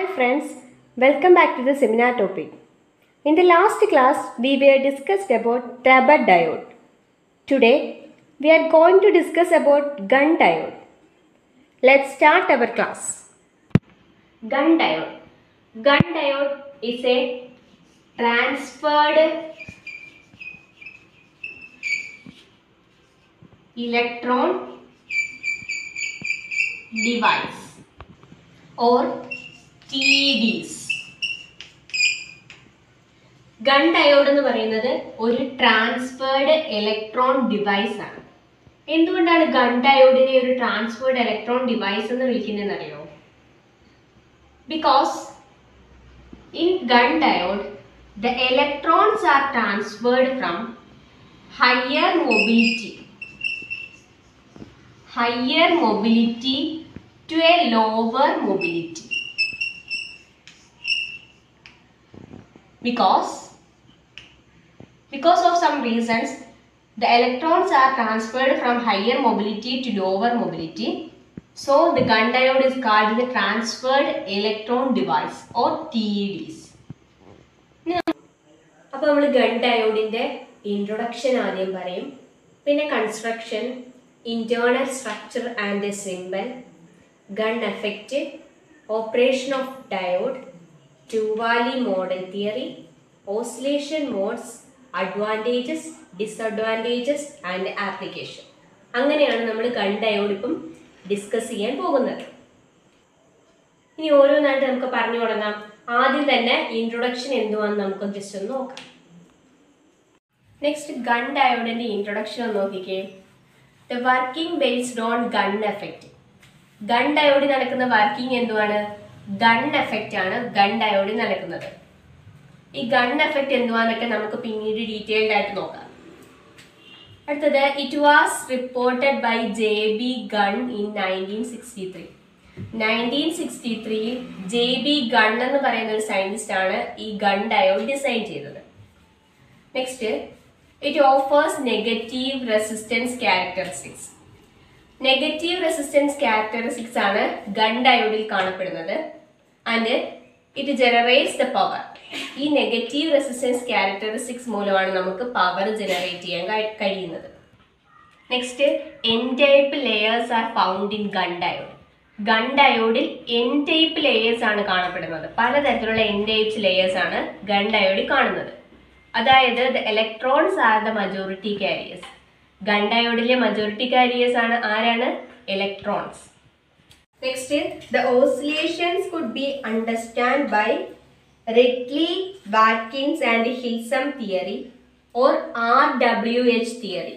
Hi friends, welcome back to the seminar topic. In the last class, we were discussed about Tabat diode. Today, we are going to discuss about gun diode. Let's start our class. Gun diode. Gun diode is a transferred electron device or TDs. Gunn diode എന്ന് പറയുന്നത് ഒരു transferred electron device ആണ് എന്തുകൊണ്ടാണ് gun ഡയോഡിനെ ഒരു transferred electron device എന്ന് വിളിക്കുന്നതെന്ന് അറിയോ because in Gunn diode the electrons are transferred from higher mobility higher mobility to a lower mobility because because of some reasons the electrons are transferred from higher mobility to lower mobility so the gun diode is called the transferred electron device or TEDs അപ്പോൾ നമ്മൾ gun ഡയോഡിൻ്റെ introduction ആദ്യം പറയും പിന്നെ construction internal structure and the symbol, gun effect, operation of diode, Tuvalu model theory, oscillation modes, advantages, disadvantages and application. അങ്ങനെയാണ് നമ്മൾ Gunn diode ഇപ്പം discuss ചെയ്യാൻ പോകുന്നത് ഇനി ഓരോന്നായിട്ട് നമുക്ക് പറഞ്ഞു തുടങ്ങാം ആദ്യം തന്നെ ഇൻട്രൊഡക്ഷൻ എന്തുവാന്ന് നമുക്ക് ജസ്റ്റ് ഒന്ന് നോക്കാം നെക്സ്റ്റ് ഗൺ ഡയോഡിന്റെ ഇൻട്രൊഡക്ഷൻ ഒന്ന് നോക്കിക്കേ the working based on Gunn effect Gunn ഡയോഡിൽ നടക്കുന്ന വർക്കിംഗ് എന്തുവാണ് ഗൺ എഫക്റ്റ് ആണ് ഗൺ ഡയോഡിൽ നടക്കുന്നത് ഈ ഗൺ എഫക്റ്റ് എന്തുവാന്നൊക്കെ നമുക്ക് പിന്നീട് ഡീറ്റെയിൽഡ് ആയിട്ട് നോക്കാം അടുത്തത് it was reported by J B Gunn in nineteen sixty three nineteen sixty ത്രീയിൽ ജെ ബി ഗൺ എന്ന് പറയുന്ന ഒരു സയന്റിസ്റ്റ് ആണ് ഈ ഗൺ ഡയോഡ് ഡിസൈൻ ചെയ്തത് next it offers negative resistance characteristics negative resistance characteristics ആണ് ഗൺ ഡയോഡിൽ കാണപ്പെടുന്നത് and it generates the power ഈ നെഗറ്റീവ് റെസിസ്റ്റൻസ് ക്യാരക്ടറിസ്റ്റിക്സ് മൂലമാണ് നമുക്ക് പവർ ജനറേറ്റ് ചെയ്യാൻ കഴി- കഴിയുന്നത് next N type layers are found in Gunn diode Gunn ഡയോഡിൽ N type layers ആണ് കാണപ്പെടുന്നത് പലതരത്തിലുള്ള എൻ ടൈപ്സ് ലെയേഴ്സ് ആണ് ഗൺ ഡയോഡിൽ കാണുന്നത് അതായത് the electrons are the majority carriers Gunn ഡയോഡിലെ മജോറിറ്റി കാരിയേഴ്സ് ആണ് ആരാണ് electrons next the oscillations could be understand by Ridley Watkins and Hilsum theory or R W H theory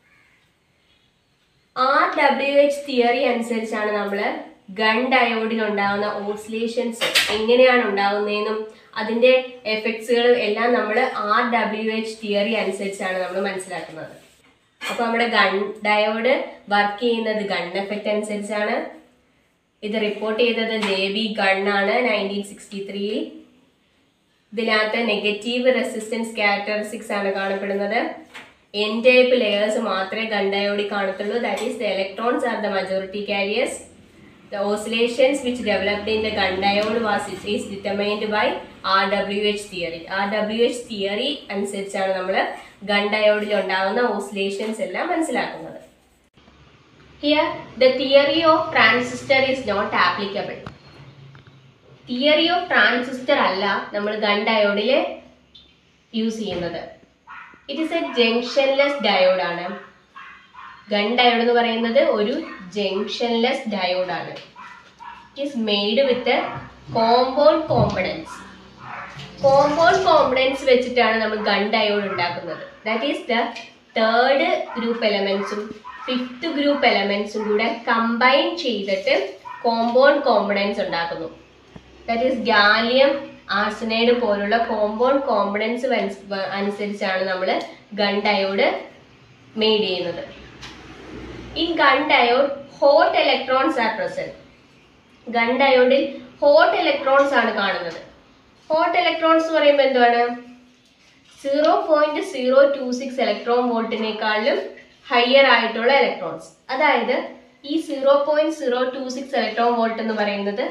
R W H theory അനുസരിച്ചാണ് നമ്മൾ Gunn ഡയോഡിൽ ഉണ്ടാകുന്ന oscillations എങ്ങനെയാണ് ഉണ്ടാകുന്നതെന്നും അതിന്റെ എഫക്ട്സുകൾ എല്ലാം നമ്മൾ ആർ ഡബ്ല്യു എച്ച് തിയറി അനുസരിച്ചാണ് നമ്മൾ മനസ്സിലാക്കുന്നത് അപ്പൊ നമ്മുടെ ഗൺ ഡയോഡ് വർക്ക് ചെയ്യുന്നത് ഗൺ എഫക്റ്റ് അനുസരിച്ചാണ് ഇത് റിപ്പോർട്ട് ചെയ്തത് ജെ ബി ഗൺ ആണ് നയൻറ്റീൻ സിക്സ്റ്റി ത്രീയിൽ ഇതിനകത്ത് നെഗറ്റീവ് റെസിസ്റ്റൻസ് ക്യാരക്ടറിസ്റ്റിക്സ് ആണ് കാണപ്പെടുന്നത് എൻ ടൈപ്പ് ലെയേഴ്സ് മാത്രമേ ഗൺ ഡയോഡിൽ കാണത്തുള്ളൂ that is the electrons are the majority carriers The oscillations which developed in the gun diode was is determined by RWH theory. RWH theory അനുസരിച്ചാണ് നമ്മൾ Gunn ഡയോഡിൽ ഉണ്ടാകുന്ന oscillations എല്ലാം മനസ്സിലാക്കുന്നത് here the theory of transistor is not applicable theory of transistor അല്ല നമ്മൾ Gunn ഡയോഡിൽ use ചെയ്യുന്നത് it is a junctionless ഡയോഡാണ് ഗൺ ഡയോഡ് എന്ന് പറയുന്നത് ഒരു ജംഗ്ഷൻലെസ് ഡയോഡാണ് it is made with compound components compound components വെച്ചിട്ടാണ് നമ്മൾ ഗൺ ഡയോഡ് ഉണ്ടാക്കുന്നത് that is the third group എലമെന്റ്സും ഫിഫ്ത്ത് ഗ്രൂപ്പ് എലമെന്റ്സും കൂടെ കമ്പൈൻ ചെയ്തിട്ട് കോമ്പൗണ്ട് കോമ്പണൻസ് ഉണ്ടാക്കുന്നു ദാറ്റ് ഈസ് ഗാലിയം ആർസനൈഡ് പോലുള്ള കോമ്പൗണ്ട് കോമ്പണൻസ് അനുസരിച്ചാണ് നമ്മൾ ഗൺ ഡയോഡ് മെയ്ഡ് ചെയ്യുന്നത് in Gunn diode hot electrons are present Gunn ഡയോഡിൽ ഹോട്ട് ഇലക്ട്രോൺസ് ആണ് കാണുന്നത് ഹോട്ട് ഇലക്ട്രോൺസ് എന്ന് പറയുമ്പോൾ എന്താണ് zero point zero two six electron വോൾട്ടിനേക്കാളും ഹയർ ആയിട്ടുള്ള ഇലക്ട്രോൺസ് അതായത് ഈ zero point zero two six electron volt എന്ന് പറയുന്നത്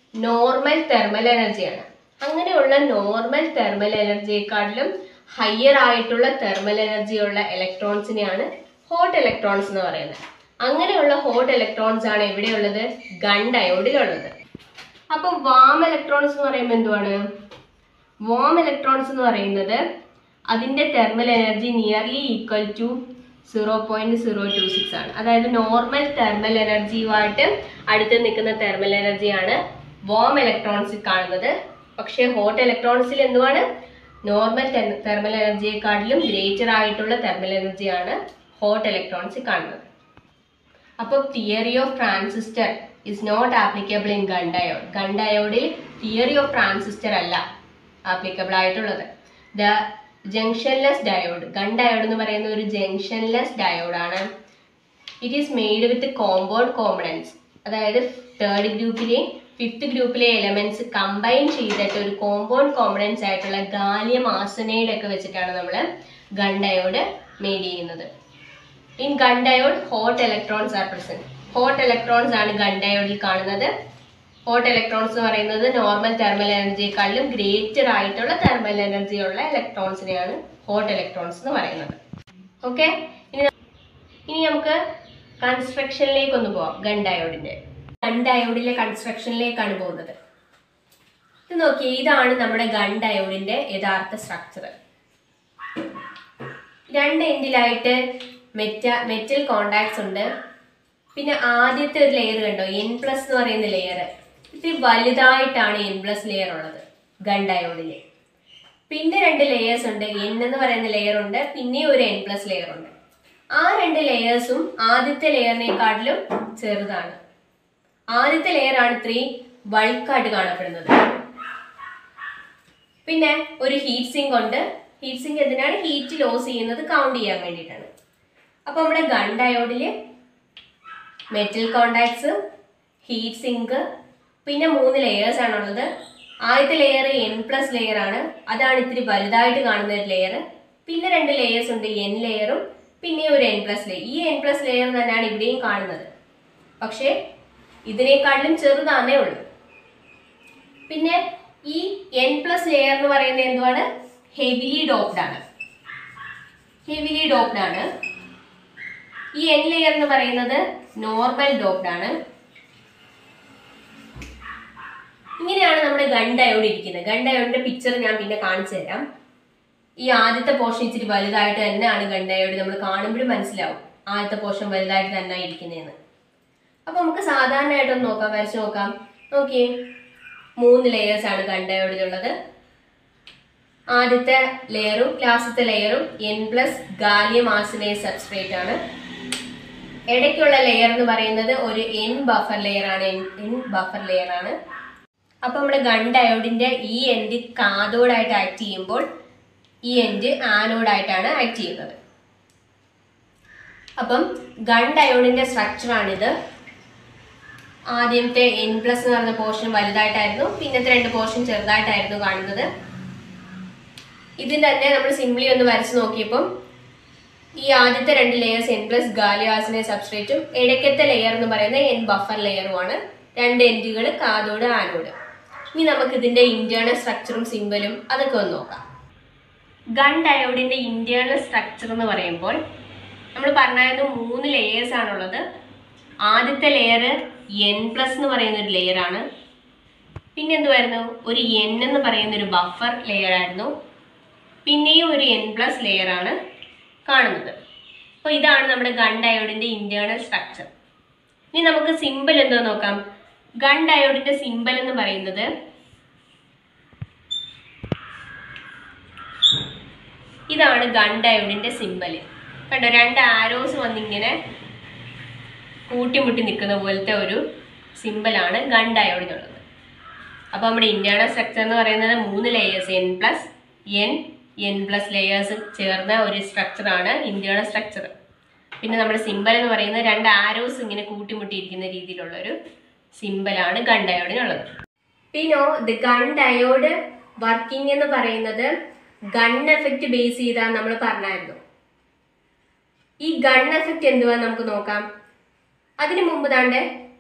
നോർമൽ തെർമൽ എനർജിയാണ് അങ്ങനെയുള്ള നോർമൽ തെർമൽ എനർജിയെക്കാട്ടിലും ഹയർ ആയിട്ടുള്ള തെർമൽ എനർജി ഉള്ള ഇലക്ട്രോൺസിനെയാണ് ഹോട്ട് ഇലക്ട്രോൺസ് എന്ന് പറയുന്നത് അങ്ങനെയുള്ള ഹോട്ട് ഇലക്ട്രോൺസ് ആണ് എവിടെയുള്ളത് ഗൺ ഡയോഡിലുള്ളത് അപ്പൊ വാം ഇലക്ട്രോൺസ് എന്ന് പറയുമ്പോൾ എന്തുവാണ് വാം ഇലക്ട്രോൺസ് എന്ന് പറയുന്നത് അതിന്റെ thermal energy nearly equal to zero point zero two six ആണ് അതായത് നോർമൽ തെർമൽ എനർജിയുമായിട്ട് അടുത്ത് നിൽക്കുന്ന തെർമൽ എനർജിയാണ് വാം ഇലക്ട്രോൺസിൽ കാണുന്നത് പക്ഷേ ഹോട്ട് ഇലക്ട്രോൺസിൽ എന്തുവാണ് നോർമൽ തെർമൽ എനർജിയെക്കാട്ടിലും ഗ്രേറ്റർ ആയിട്ടുള്ള തെർമൽ എനർജിയാണ് ഹോട്ട് ഇലക്ട്രോൺസിൽ കാണുന്നത് അപ്പോൾ theory of transistor is not applicable in Gunn diode Gunn ഡയോഡിൽ തിയറി ഓഫ് ട്രാൻസിസ്റ്റർ അല്ല ആപ്ലിക്കബിൾ ആയിട്ടുള്ളത് the junctionless diode Gunn diode എന്ന് പറയുന്ന ഒരു ജംഗ്ഷൻലെസ് ഡയോഡാണ് it is made with compound components അതായത് തേർഡ് ഗ്രൂപ്പിലെ ഫിഫ്ത്ത് ഗ്രൂപ്പിലെ എലമെന്റ്സ് കമ്പൈൻ ചെയ്തിട്ട് ഒരു കോമ്പൗണ്ട് കോമ്പണൻസ് ആയിട്ടുള്ള ഗാലിയം ആസനൈഡ് ഒക്കെ വെച്ചിട്ടാണ് നമ്മൾ ഗൺ ഡയോഡ് മെയ്ഡ് ചെയ്യുന്നത് in Gunn diode hot electrons are present hot electrons ആണ് ഗൺ ഡയോഡിൽ കാണുന്നത് ഹോട്ട് ഇലക്ട്രോൺസ് എന്ന് പറയുന്നത് നോർമൽ തെർമൽ എനർജിയെക്കാളും ഗ്രേറ്റർ ആയിട്ടുള്ള തെർമൽ എനർജി ഉള്ള ഇലക്ട്രോൺസിനെയാണ് ഹോട്ട് ഇലക്ട്രോൺസ് എന്ന് പറയുന്നത് ഓക്കെ ഇനി ന- ഇനി നമുക്ക് കൺസ്ട്രക്ഷനിലേക്ക് ഒന്ന് പോവാം ഗൺ ഡയോഡിന്റെ ഗൺ ഡയോഡിലെ കൺസ്ട്രക്ഷനിലേക്കാണ് പോകുന്നത് ഇത് നോക്കിയേ ഇതാണ് നമ്മുടെ ഗൺ ഡയോഡിന്റെ യഥാർത്ഥ സ്ട്രക്ചർ രണ്ട് എൻഡിലായിട്ട് മെറ്റ മെറ്റൽ കോണ്ടാക്ട്സ് ഉണ്ട് പിന്നെ ആദ്യത്തെ ഒരു ലെയർ കണ്ടോ എൻ പ്ലസ് എന്ന് പറയുന്ന ലെയർ ഇത് വലുതായിട്ടാണ് എൻ പ്ലസ് ലെയർ ഉള്ളത് ഗൺ ഡയോഡില് പിന്നെ രണ്ട് ലെയേഴ്സ് ഉണ്ട് എൻ എന്ന് പറയുന്ന ലെയർ ഉണ്ട് പിന്നെ ഒരു എൻ പ്ലസ് ലെയർ ഉണ്ട് ആ രണ്ട് ലെയേഴ്സും ആദ്യത്തെ ലെയറിനെക്കാട്ടിലും ചെറുതാണ് ആദ്യത്തെ ലെയർ ആണ് ഇത്രയും വൾക്കായിട്ട് കാണപ്പെടുന്നത് പിന്നെ ഒരു ഹീറ്റ് സിങ്ക് ഉണ്ട് ഹീറ്റ് സിങ്ക് എന്തിനാണ് ഹീറ്റ് ലോസ് ചെയ്യുന്നത് കൗണ്ട് ചെയ്യാൻ വേണ്ടിയിട്ടാണ് അപ്പൊ നമ്മുടെ ഗൺ ഡയോഡില് മെറ്റൽ കോണ്ടാക്ട്സ് ഹീറ്റ് സിങ്ക് പിന്നെ മൂന്ന് ലെയേഴ്സ് ആണുള്ളത് ആദ്യത്തെ ലെയർ എൻ പ്ലസ് ലെയർ ആണ് അതാണ് ഇത്തിരി വലുതായിട്ട് കാണുന്ന ഒരു ലെയർ പിന്നെ രണ്ട് ലെയേഴ്സ് ഉണ്ട് എൻ ലെയറും പിന്നെ ഒരു എൻ പ്ലസ് ലെയർ ഈ എൻ പ്ലസ് ലെയർ തന്നെയാണ് ഇവിടെയും കാണുന്നത് പക്ഷേ ഇതിനേക്കാളിലും ചെറുതാന്നേ ഉള്ളൂ പിന്നെ ഈ എൻ പ്ലസ് ലെയർ എന്ന് പറയുന്നത് എന്തുവാണ് ഹെവിലി ഡോപ്ഡ് ആണ് ഹെവിലി ഡോപ്ഡ് ആണ് ഈ എൻ ലെയർ എന്ന് പറയുന്നത് നോർമൽ ഡോപ്ഡ് ആണ് ഇങ്ങനെയാണ് നമ്മുടെ ഗൺ ഡയോഡ് ഇരിക്കുന്നത് ഗൺ ഡയോഡിന്റെ പിക്ചർ ഞാൻ പിന്നെ കാണിച്ചു തരാം ഈ ആദ്യത്തെ പോർഷൻ ഇച്ചിരി വലുതായിട്ട് തന്നെയാണ് ഗൺ ഡയോഡ് നമ്മൾ കാണുമ്പോഴും മനസ്സിലാവും ആദ്യത്തെ പോർഷൻ വലുതായിട്ട് തന്നെ ഇരിക്കുന്നതെന്ന് അപ്പൊ നമുക്ക് സാധാരണയായിട്ടൊന്ന് നോക്കാം വരച്ച് നോക്കാം നോക്കിയേ മൂന്ന് ലെയേഴ്സ് ആണ് ഗൺ ഡയോഡിലുള്ളത് ആദ്യത്തെ ലെയറും ലാസ്റ്റത്തെ ലെയറും N plus gallium arsenide substrate ആണ് ഇടയ്ക്കുള്ള ലെയർ എന്ന് പറയുന്നത് ഒരു എൻ ബഫർ ലെയർ ആണ് എൻ ബഫർ ലെയർ ആണ് അപ്പൊ നമ്മുടെ ഗൺ ഡയോഡിന്റെ ഈ എൻഡ് കാതോഡായിട്ട് ആക്ട് ചെയ്യുമ്പോൾ ഈ എൻഡ് ആനോഡായിട്ടാണ് ആക്ട് ചെയ്യുന്നത് അപ്പം ഗൺ ഡയോഡിന്റെ സ്ട്രക്ചർ ആണിത് ആദ്യത്തെ എൻ പ്ലസ് എന്ന് പറഞ്ഞ പോർഷൻ വലുതായിട്ടായിരുന്നു പിന്നത്തെ രണ്ട് പോർഷൻ ചെറുതായിട്ടായിരുന്നു കാണുന്നത് ഇതിന് തന്നെ നമ്മൾ സിംപ്ലി ഒന്ന് വരച്ച് നോക്കിയപ്പം ഈ ആദ്യത്തെ രണ്ട് ലെയേഴ്സ് എൻ പ്ലസ് ഗാലിയാസിനെ സബ്സ്ട്രേറ്റും ഇടയ്ക്കത്തെ ലെയർ എന്ന് പറയുന്നത് എൻ ബഫർ ലെയറുമാണ് രണ്ട് എൻഡുകൾ കാതോട് ആനോട് ഇനി നമുക്ക് ഇതിന്റെ ഇന്റേണൽ സ്ട്രക്ചറും സിമ്പലും അതൊക്കെ ഒന്ന് നോക്കാം ഗൺ ഡയോഡിന്റെ ഇന്റേണൽ സ്ട്രക്ചർ എന്ന് പറയുമ്പോൾ നമ്മൾ പറഞ്ഞായിരുന്നു മൂന്ന് ലെയേഴ്സ് ആണുള്ളത് ആദ്യത്തെ ലെയർ എൻ പ്ലസ് എന്ന് പറയുന്ന ഒരു ലെയർ ആണ് പിന്നെ എന്തുവായിരുന്നു ഒരു എൻ എന്ന് പറയുന്ന ഒരു ബഫർ ലെയർ ആയിരുന്നു പിന്നെയും ഒരു എൻ പ്ലസ് ലെയർ ആണ് കാണുന്നത് അപ്പോൾ ഇതാണ് നമ്മുടെ ഗൺ ഡയോഡിന്റെ ഇന്റേണൽ സ്ട്രക്ചർ ഇനി നമുക്ക് സിമ്പിൾ എന്തോ നോക്കാം ഗൺ ഡയോഡിന്റെ സിമ്പിൾ എന്ന് പറയുന്നത് ഇതാണ് ഗൺ ഡയോഡിന്റെ സിമ്പിൾ കണ്ടോ രണ്ട് ആരോസ് വന്നിങ്ങനെ കൂട്ടിമുട്ടി നിൽക്കുന്ന പോലത്തെ ഒരു സിമ്പിളാണ് ഗൺ ഡയോഡിനുള്ളത് അപ്പോൾ നമ്മുടെ ഇന്റേണൽ സ്ട്രക്ചർ എന്ന് പറയുന്നത് മൂന്ന് layers N plus N N plus layers ചേർന്ന ഒരു സ്ട്രക്ചറാണ് ഇന്റേണൽ സ്ട്രക്ചർ പിന്നെ നമ്മുടെ സിമ്പൽ എന്ന് പറയുന്നത് രണ്ട് ആരോസ് ഇങ്ങനെ കൂട്ടിമുട്ടിയിരിക്കുന്ന രീതിയിലുള്ള ഒരു സിമ്പലാണ് ഗൺ ഡയോഡിനുള്ളത് പിന്നോ ദി ഗൺ ഡയോഡ് വർക്കിംഗ് എന്ന് പറയുന്നത് ഗൺ എഫക്റ്റ് ബേസ് ചെയ്താൽ നമ്മൾ പറഞ്ഞായിരുന്നു ഈ ഗൺ എഫക്റ്റ് എന്തുവാ നമുക്ക് നോക്കാം അതിനു മുമ്പ് താണ്ട്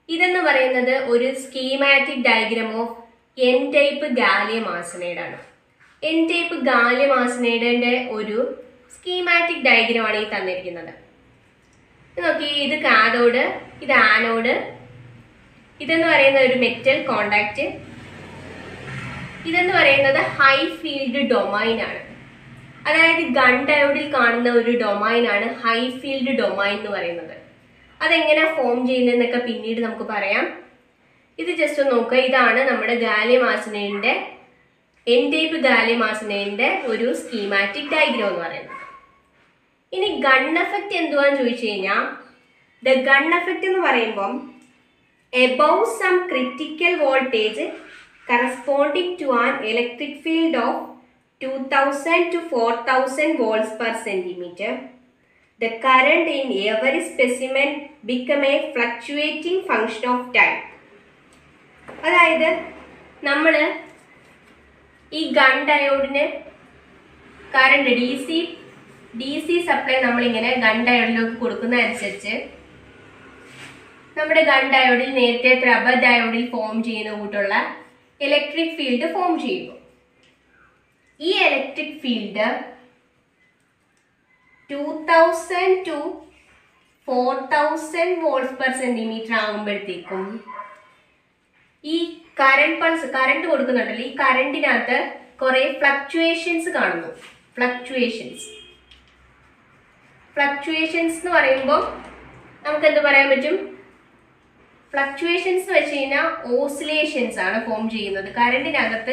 ഇതെന്ന് പറയുന്നത് ഒരു schematic diagram of N type gallium arsenide ആണ് എൻ ടൈപ്പ് ഗാലിയം ആർസനൈഡിന്റെ ഒരു സ്കീമാറ്റിക് ഡയഗ്രാം ആണ് ഈ തന്നിരിക്കുന്നത് ഇത് നോക്കി ഇത് കാഥോഡ് ഇത് ആനോഡ് ഇതെന്ന് പറയുന്ന ഒരു മെറ്റൽ കോണ്ടാക്ട് ഇതെന്ന് പറയുന്നത് ഹൈ ഫീൽഡ് ഡൊമൈൻ ആണ് അതായത് ഗൺ ഡയോഡിൽ കാണുന്ന ഒരു ഡൊമൈൻ ആണ് ഹൈ ഫീൽഡ് ഡൊമൈൻ എന്ന് പറയുന്നത് അതെങ്ങനെ ഫോം ചെയ്യുന്നതെന്നൊക്കെ പിന്നീട് നമുക്ക് പറയാം ഇത് ജസ്റ്റ് ഒന്ന് നോക്കുക ഇതാണ് നമ്മുടെ ഗാലിയം ആർസനൈഡിന്റെ എൻ ടൈപ്പ് ഗാലിയം ആർസനൈഡിന്റെ ഒരു സ്കീമാറ്റിക് ഡയഗ്രാം എന്ന് പറയുന്നത് ഇനി ഗൺ എഫക്റ്റ് എന്തുവാന്ന് ചോദിച്ചു കഴിഞ്ഞാൽ ദ ഗൺ എഫക്റ്റ് എന്ന് പറയുമ്പം above some critical voltage corresponding to an electric field of two thousand to four thousand volts per centimetre the current in every specimen become a fluctuating function of time അതായത് നമ്മൾ ഈ Gunn ഡയോഡിന് current D C D C supply നമ്മളിങ്ങനെ Gunn ഡയോഡിലേക്ക് കൊടുക്കുന്നതനുസരിച്ച് നമ്മുടെ Gunn ഡയോഡിൽ നേരത്തെ rubber ഡയോഡിൽ form ചെയ്യുന്ന കൂട്ടുള്ള ഇലക്ട്രിക് ഫീൽഡ് ഫോം ചെയ്യുന്നു ഈ electric field two thousand to four thousand volts per centimetre ആകുമ്പോഴത്തേക്കും ഈ കറണ്ട് പൾസ് കറണ്ട് കൊടുക്കുന്നുണ്ടല്ലോ ഈ കറണ്ടിനകത്ത് കുറെ ഫ്ലക്ച്വേഷൻസ് കാണുന്നു ഫ്ലക്ച്വേഷൻസ് ഫ്ലക്ച്വേഷൻസ് എന്ന് പറയുമ്പോൾ നമുക്ക് എന്ത് പറയാൻ പറ്റും ഫ്ലക്ച്വേഷൻസ് വെച്ച് കഴിഞ്ഞാൽ ഓസിലേഷൻസ് ആണ് ഫോം ചെയ്യുന്നത് കറണ്ടിനകത്ത്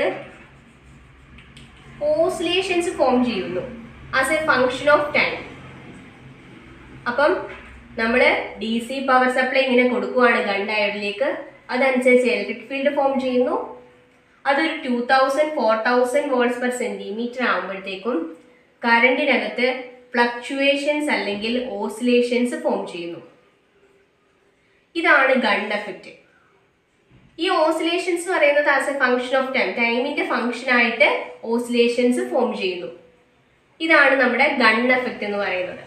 ഓസിലേഷൻസ് ഫോം ചെയ്യുന്നു as a function of time അപ്പം നമ്മൾ ഡി സി പവർ സപ്ലൈ ഇങ്ങനെ കൊടുക്കുവാണ് ഗൺ ഡയോഡിലേക്ക് അതനുസരിച്ച് ഇലക്ട്രിക് ഫീൽഡ് ഫോം ചെയ്യുന്നു അതൊരു two thousand four thousand volts per centimetre ആകുമ്പോഴത്തേക്കും കറണ്ടിനകത്ത് ഫ്ലക്ച്വേഷൻസ് അല്ലെങ്കിൽ ഓസിലേഷൻസ് ഫോം ചെയ്യുന്നു ഇതാണ് ഗൺ എഫക്റ്റ് ഈ ഓസിലേഷൻസ് എന്ന് പറയുന്നത് as a function of time ടൈമിന്റെ ഫംഗ്ഷൻ ആയിട്ട് ഓസിലേഷൻസ് ഫോം ചെയ്യുന്നു ഇതാണ് നമ്മുടെ ഗൺ എഫക്റ്റ് എന്ന് പറയുന്നത്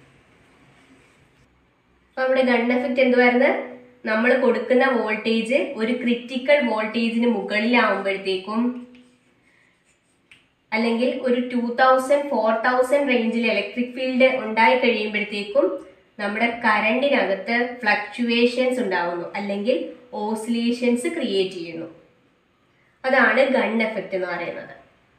അപ്പൊ നമ്മുടെ ഗൺ എഫക്റ്റ് എന്തുവായിരുന്നു നമ്മൾ കൊടുക്കുന്ന വോൾട്ടേജ് ഒരു ക്രിറ്റിക്കൽ വോൾട്ടേജിന് മുകളിലാവുമ്പോഴത്തേക്കും അല്ലെങ്കിൽ ഒരു ടൂ തൗസൻഡ് ഫോർ തൗസൻഡ് റേഞ്ചിൽ ഇലക്ട്രിക് ഫീൽഡ് ഉണ്ടായി കഴിയുമ്പോഴത്തേക്കും നമ്മുടെ കറണ്ടിനകത്ത് ഫ്ലക്ച്വേഷൻസ് ഉണ്ടാവുന്നു അല്ലെങ്കിൽ ഓസിലേഷൻസ് ക്രിയേറ്റ് ചെയ്യുന്നു അതാണ് ഗൺ എഫക്റ്റ് എന്ന് പറയുന്നത്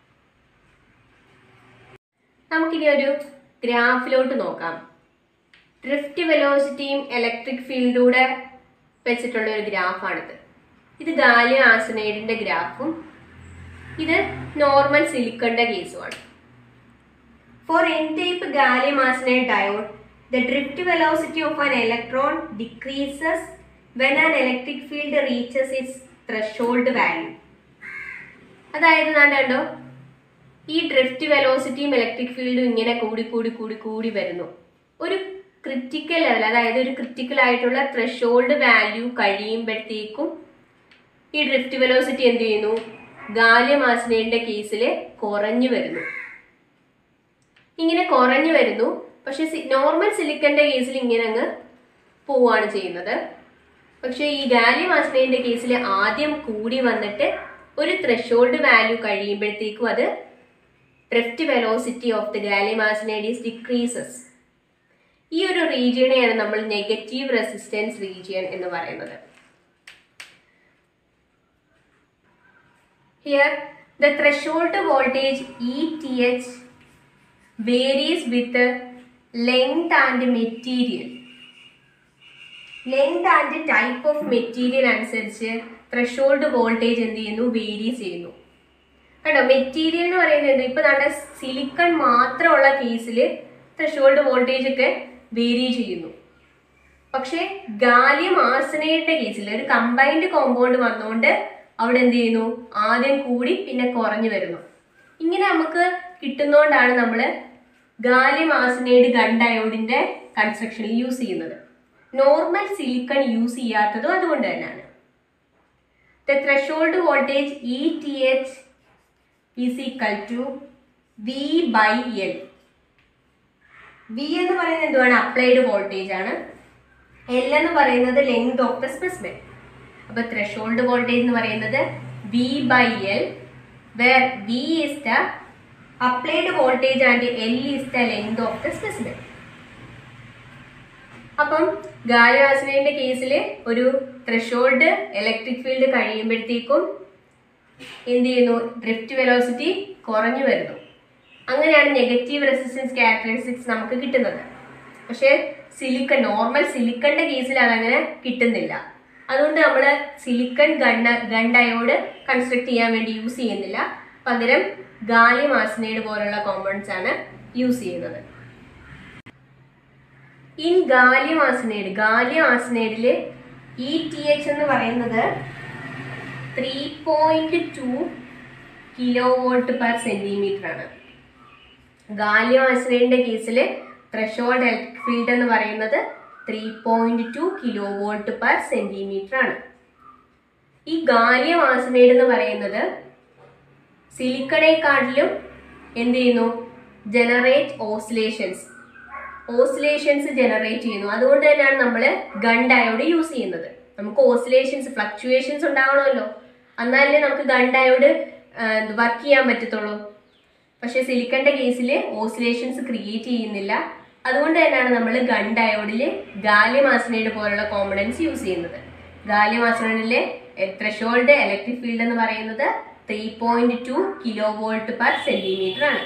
നമുക്കിനി ഒരു ഗ്രാഫിലോട്ട് നോക്കാം ഡ്രിഫ്റ്റ് വെലോസിറ്റിയും ഇലക്ട്രിക് ഫീൽഡൂടെ വെച്ചിട്ടുള്ള ഒരു ഗ്രാഫാണിത് ഇത് ഗാലിയം ആസനൈഡിന്റെ ഗ്രാഫും ഇത് നോർമൽ സിലിക്കണിന്റെ കേസുമാണ് for N type gallium arsenide diode the drift velocity of an electron decreases when an electric field reaches its threshold value അതായത് ഞാൻ കണ്ടോ ഈ ഡ്രിഫ്റ്റ് വെലോസിറ്റിയും ഇലക്ട്രിക് ഫീൽഡും ഇങ്ങനെ കൂടി കൂടി കൂടി കൂടി വരുന്നു ഒരു ക്രിറ്റിക്കൽ ലെവൽ അതായത് ഒരു ക്രിറ്റിക്കൽ ആയിട്ടുള്ള ത്രഷോൾഡ് വാല്യൂ കഴിയുമ്പോഴത്തേക്കും ഈ ഡ്രിഫ്റ്റ് വെലോസിറ്റി എന്ത് ചെയ്യുന്നു ഗാലിയം ആസിനൈഡിന്റെ കേസിൽ കുറഞ്ഞു വരുന്നു ഇങ്ങനെ കുറഞ്ഞു വരുന്നു പക്ഷെ നോർമൽ സിലിക്കന്റെ കേസിൽ ഇങ്ങനെ അങ്ങ് പോവുകയാണ് ചെയ്യുന്നത് പക്ഷെ ഈ ഗാലിയം ആസിനൈഡിന്റെ കേസിൽ ആദ്യം കൂടി വന്നിട്ട് ഒരു ത്രഷോൾഡ് വാല്യൂ കഴിയുമ്പോഴത്തേക്കും അത് drift velocity of the gallium arsenide is decreases ഈ ഒരു റീജിയനെയാണ് നമ്മൾ നെഗറ്റീവ് റെസിസ്റ്റൻസ് റീജിയൻ എന്ന് പറയുന്നത് here the threshold voltage E T H varies with length and material length and type of material അനുസരിച്ച് ത്രഷോൾഡ് വോൾട്ടേജ് എന്ത് ചെയ്യുന്നു വേരീസ് ചെയ്യുന്നു കേട്ടോ മെറ്റീരിയൽ എന്ന് പറയുന്നത് എന്ത് ഇപ്പൊ നമ്മുടെ സിലിക്കൺ മാത്രമുള്ള കേസിൽ ത്രഷോൾഡ് വോൾട്ടേജ് ഒക്കെ വേരി ചെയ്യുന്നു പക്ഷേ ഗാലിയം ആർസനൈഡിന്റെ കേസിൽ ഒരു കമ്പൈൻഡ് കോമ്പൗണ്ട് വന്നുകൊണ്ട് അവിടെ എന്ത് ചെയ്യുന്നു ആദ്യം കൂടി പിന്നെ കുറഞ്ഞു വരുന്നു ഇങ്ങനെ നമുക്ക് കിട്ടുന്നതുകൊണ്ടാണ് നമ്മൾ ഗാലിയം ആർസനൈഡ് ഗൺ ഡയോഡിന്റെ കൺസ്ട്രക്ഷനിൽ യൂസ് ചെയ്യുന്നത് നോർമൽ സിലിക്കൺ യൂസ് ചെയ്യാത്തതും അതുകൊണ്ട് തന്നെയാണ് the threshold voltage E T H is equal to V by L V എന്ന് പറയുന്നത് എന്തുവാണ് അപ്ലൈഡ് വോൾട്ടേജ് ആണ് എൽ എന്ന് പറയുന്നത് ലെങ്ത് ഓഫ് ദ സ്പെസിമെൻ അപ്പൊ ത്രഷോൾഡ് വോൾട്ടേജ് എന്ന് പറയുന്നത് V by L where V is the applied voltage and L is the length of the specimen അപ്പം ഗാലിവാസനയുടെ കേസിൽ ഒരു ത്രഷോൾഡ് ഇലക്ട്രിക് ഫീൽഡ് കഴിയുമ്പോഴത്തേക്കും എന്ത് ചെയ്യുന്നു ഡ്രിഫ്റ്റ് വെലോസിറ്റി കുറഞ്ഞു വരുന്നു അങ്ങനെയാണ് നെഗറ്റീവ് റെസിസ്റ്റൻസ് ക്യാരക്ടറിസ്റ്റിക്സ് നമുക്ക് കിട്ടുന്നത് പക്ഷേ സിലിക്കൺ നോർമൽ സിലിക്കണിന്റെ കേസിൽ അതങ്ങനെ കിട്ടുന്നില്ല അതുകൊണ്ട് നമ്മൾ സിലിക്കൺ ഗണ്ണ ഗൺ ഡയോഡ് കൺസ്ട്രക്ട് ചെയ്യാൻ വേണ്ടി യൂസ് ചെയ്യുന്നില്ല പകരം ഗാലിയം ആർസനൈഡ് പോലുള്ള കോമ്പൗണ്ട്സ് ആണ് യൂസ് ചെയ്യുന്നത് ഇൻ ഗാലിയം ആർസനൈഡ് ഗാലിയം ആർസനൈഡില് ഇ ടി എച്ച് എന്ന് പറയുന്നത് three point two kilo volt per centimetre ആണ് ഗാലിയം ആർസനൈഡിന്റെ കേസിൽ ത്രഷോൾഡ് ഇലക്ട്രിക് ഫീൽഡ് എന്ന് പറയുന്നത് three point two kilo volt per centimetre ആണ് ഈ ഗാലിയം ആർസനൈഡ് എന്ന് പറയുന്നത് സിലിക്കണേക്കാട്ടിലും എന്ത് ചെയ്യുന്നു ജനറേറ്റ് ഓസിലേഷൻസ് ഓസിലേഷൻസ് ജനറേറ്റ് ചെയ്യുന്നു അതുകൊണ്ട് തന്നെയാണ് നമ്മൾ ഗൺ ഡയോഡ് യൂസ് ചെയ്യുന്നത് നമുക്ക് ഓസിലേഷൻസ് ഫ്ലക്ച്വേഷൻസ് ഉണ്ടാവണമല്ലോ എന്നാലേ നമുക്ക് ഗൺ ഡയോഡ് വർക്ക് ചെയ്യാൻ പറ്റത്തുള്ളൂ പക്ഷെ സിലിക്കന്റെ കേസിൽ ഓസിലേഷൻസ് ക്രിയേറ്റ് ചെയ്യുന്നില്ല അതുകൊണ്ട് തന്നെയാണ് നമ്മൾ ഗൺ ഡയോഡിൽ ഗാലിയം ആർസനൈഡ് പോലുള്ള കോമ്പണൻസ് യൂസ് ചെയ്യുന്നത് ഗാലിയം ആർസനൈഡിലെ ത്രഷോൾഡ് ഇലക്ട്രിക് ഫീൽഡ് എന്ന് പറയുന്നത് three point two kilo volt per centimetre ആണ്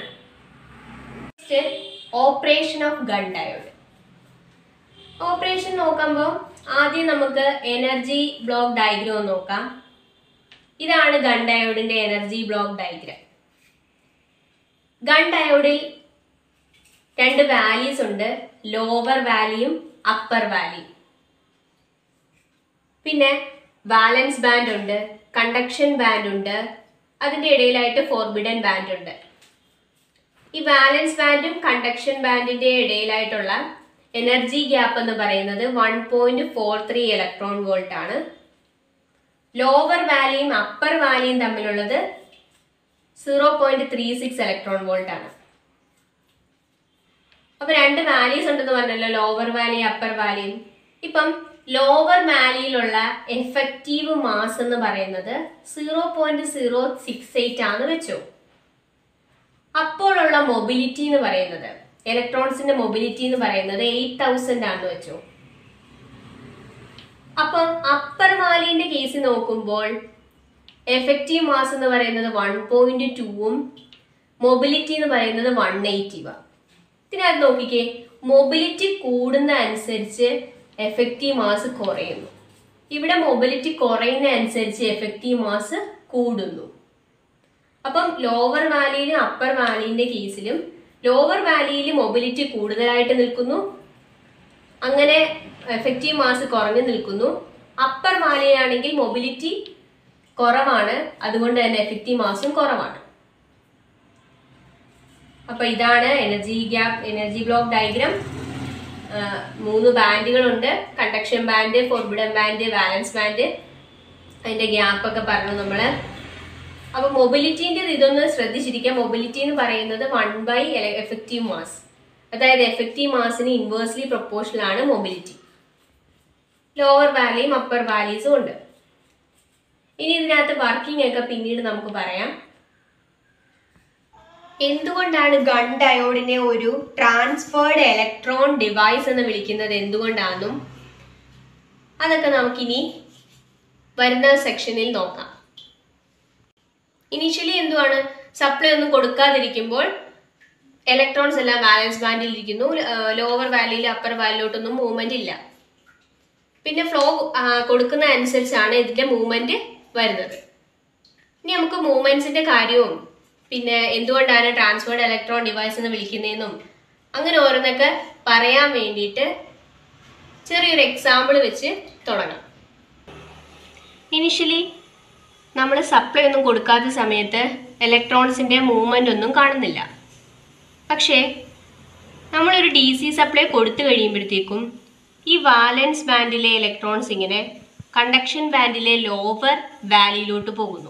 operation of Gunn diode operation നോക്കുമ്പോൾ ആദ്യം നമുക്ക് എനർജി ബ്ലോക്ക് ഡയഗ്രാം നോക്കാം ഇതാണ് ഗൺ ഡയോഡിന്റെ എനർജി ബ്ലോക്ക് ഡയഗ്രാം ഗൺ ഡയോഡിൽ രണ്ട് വാലീസ് ഉണ്ട് ലോവർ വാലിയും അപ്പർ വാലിയും പിന്നെ ബാലൻസ് ബാൻഡ് ഉണ്ട് കണ്ടക്ഷൻ ബാൻഡ് ഉണ്ട് അതിന്റെ ഇടയിലായിട്ട് ഫോർബിഡൻ ബാൻഡ് ഉണ്ട് ഈ ബാലൻസ് ബാൻഡും കണ്ടക്ഷൻ ബാൻഡിന്റെ ഇടയിലായിട്ടുള്ള എനർജി ഗ്യാപ്പ് എന്ന് പറയുന്നത് one point four three electron volt ആണ് ലോവർ വാലിയും അപ്പർ വാലിയും തമ്മിലുള്ളത് zero point three six electron volt ആണ് അപ്പൊ രണ്ട് വാലീസ് ഉണ്ടെന്ന് പറഞ്ഞല്ലോ ലോവർ വാലി അപ്പർ വാലിയും ഇപ്പം ലോവർ വാലിയിലുള്ള എഫക്റ്റീവ് മാസ് എന്ന് പറയുന്നത് zero point zero six eight ആണ് വെച്ചോ അപ്പോഴുള്ള മൊബിലിറ്റി എന്ന് പറയുന്നത് ഇലക്ട്രോൺസിന്റെ മൊബിലിറ്റി എന്ന് പറയുന്നത് എയ്റ്റ് തൗസൻഡ് ആണ് വെച്ചോ അപ്പൊ അപ്പർ വാലിന്റെ കേസ് നോക്കുമ്പോൾ എഫക്റ്റീവ് മാസ് എന്ന് പറയുന്നത് വൺ പോയിന്റ് ടൂവും മൊബിലിറ്റി എന്ന് പറയുന്നത് വൺ എയ്റ്റീവാ ഇതിനകത്ത് നോക്കിക്കേ മൊബിലിറ്റി കൂടുന്ന അനുസരിച്ച് എഫക്റ്റീവ് മാസ് കുറയുന്നു ഇവിടെ മൊബിലിറ്റി കുറയുന്ന അനുസരിച്ച് എഫക്റ്റീവ് മാസ് കൂടുന്നു അപ്പം ലോവർ വാലിയിലും അപ്പർ വാലിന്റെ കേസിലും ലോവർ വാലിയിൽ മൊബിലിറ്റി കൂടുതലായിട്ട് നിൽക്കുന്നു അങ്ങനെ എഫക്റ്റീവ് മാസ് കുറഞ്ഞു നിൽക്കുന്നു അപ്പർ വാലിയാണെങ്കിൽ മൊബിലിറ്റി കുറവാണ് അതുകൊണ്ട് തന്നെ എഫക്റ്റീവ് മാസും കുറവാണ് അപ്പൊ ഇതാണ് energy gap energy block diagram മൂന്ന് ബാൻഡുകളുണ്ട് conduction band forbidden band valence band അതിന്റെ ഗ്യാപ്പ് ഒക്കെ പറഞ്ഞു നമ്മള് അപ്പൊ മൊബിലിറ്റിന്റെ ഇതൊന്ന് ശ്രദ്ധിച്ചിരിക്കാം മൊബിലിറ്റി എന്ന് പറയുന്നത് വൺ ബൈ എഫക്റ്റീവ് മാസ് അതായത് എഫക്റ്റീവ് മാസിന് ഇൻവേഴ്സ്ലി പ്രൊപ്പോർഷണൽ ആണ് മൊബിലിറ്റി ലോവർ വാലിയും അപ്പർ വാലീസും ഉണ്ട് ഇനി ഇതിനകത്ത് വർക്കിംഗ് ഒക്കെ പിന്നീട് നമുക്ക് പറയാം എന്തുകൊണ്ടാണ് ഗൺ ഡയോഡിനെ ഒരു ട്രാൻസ്ഫേർഡ് ഇലക്ട്രോൺ ഡിവൈസ് എന്ന് വിളിക്കുന്നത് എന്തുകൊണ്ടാണെന്നും അതൊക്കെ നമുക്കിനി വരുന്ന സെക്ഷനിൽ നോക്കാം ഇനീഷ്യലി എന്തുവാണ് സപ്ലൈ ഒന്നും കൊടുക്കാതിരിക്കുമ്പോൾ ഇലക്ട്രോൺസ് എല്ലാം ബാലൻസ് ബാൻഡിൽ ഇരിക്കുന്നു ലോവർ വാലിയിൽ അപ്പർ വാലിലോട്ടൊന്നും മൂവ്മെന്റ് ഇല്ല പിന്നെ ഫ്ലോ കൊടുക്കുന്ന അനുസരിച്ചാണ് ഇതിന്റെ മൂവ്മെന്റ് വരുന്നത് ഇനി നമുക്ക് മൂവ്മെന്റ്സിന്റെ കാര്യവും പിന്നെ എന്തുകൊണ്ടാണ് ട്രാൻസ്ഫേർഡ് ഇലക്ട്രോൺ ഡിവൈസ് എന്ന് വിളിക്കുന്നതെന്നും അങ്ങനെ ഓരോന്നൊക്കെ പറയാൻ വേണ്ടിയിട്ട് ചെറിയൊരു എക്സാമ്പിൾ വെച്ച് തുടങ്ങാം ഇനിഷ്യലി നമ്മൾ സപ്ലൈ ഒന്നും കൊടുക്കാത്ത സമയത്ത് ഇലക്ട്രോൺസിൻ്റെ മൂവ്മെൻ്റ് ഒന്നും കാണുന്നില്ല പക്ഷേ നമ്മളൊരു ഡി സി സപ്ലൈ കൊടുത്തു കഴിയുമ്പോഴത്തേക്കും ഈ വാലൻസ് ബാൻഡിലെ ഇലക്ട്രോൺസ് ഇങ്ങനെ കണ്ടക്ഷൻ ബാൻഡിലെ ലോവർ വാലിയിലോട്ട് പോകുന്നു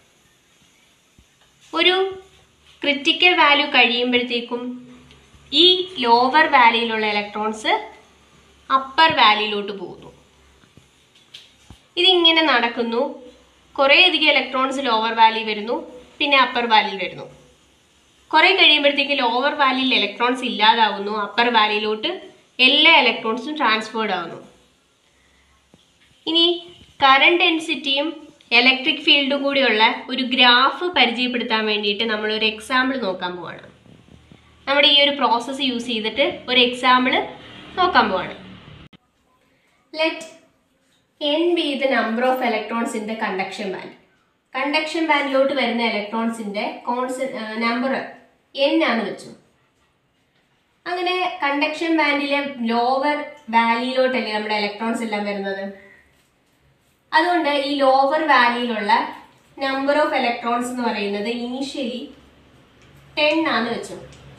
ഒരു ക്രിറ്റിക്കൽ വാല്യൂ കഴിയുമ്പോഴത്തേക്കും ഈ ലോവർ വാലിയിലുള്ള ഇലക്ട്രോൺസ് അപ്പർ വാലിയിലോട്ട് പോകുന്നു ഇതിങ്ങനെ നടക്കുന്നു കുറേയധികം ഇലക്ട്രോൺസ് ലോവർ വാലി വരുന്നു പിന്നെ അപ്പർ വാലിയിൽ വരുന്നു കുറെ കഴിയുമ്പോഴത്തേക്ക് ലോവർ വാലിയിൽ ഇലക്ട്രോൺസ് ഇല്ലാതാവുന്നു അപ്പർ വാലിയിലോട്ട് എല്ലാ ഇലക്ട്രോൺസും ട്രാൻസ്ഫേർഡ് ആവുന്നു ഇനി കറണ്ട് ഡെൻസിറ്റിയും ഇലക്ട്രിക് ഫീൽഡും കൂടിയുള്ള ഒരു ഗ്രാഫ് പരിചയപ്പെടുത്താൻ വേണ്ടിയിട്ട് നമ്മൾ ഒരു എക്സാമ്പിൾ നോക്കാൻ പോവാണ് നമ്മുടെ ഈ ഒരു പ്രോസസ്സ് യൂസ് ചെയ്തിട്ട് ഒരു എക്സാമ്പിൾ നോക്കാൻ പോവാണ് let N be the number of electrons in the conduction band conduction ബാൻഡിലോട്ട് വരുന്ന ഇലക്ട്രോൺസിന്റെ കോൺസ് നമ്പർ എൻ ആണ് വെച്ചു അങ്ങനെ കണ്ടക്ഷൻ ബാൻഡിലെ ലോവർ വാലിയിലോട്ടല്ലേ നമ്മുടെ ഇലക്ട്രോൺസ് എല്ലാം വരുന്നത് അതുകൊണ്ട് ഈ ലോവർ വാലിയിലുള്ള നമ്പർ ഓഫ് ഇലക്ട്രോൺസ് എന്ന് പറയുന്നത് ഇനീഷ്യലി ടെൻ ആണ് വെച്ചു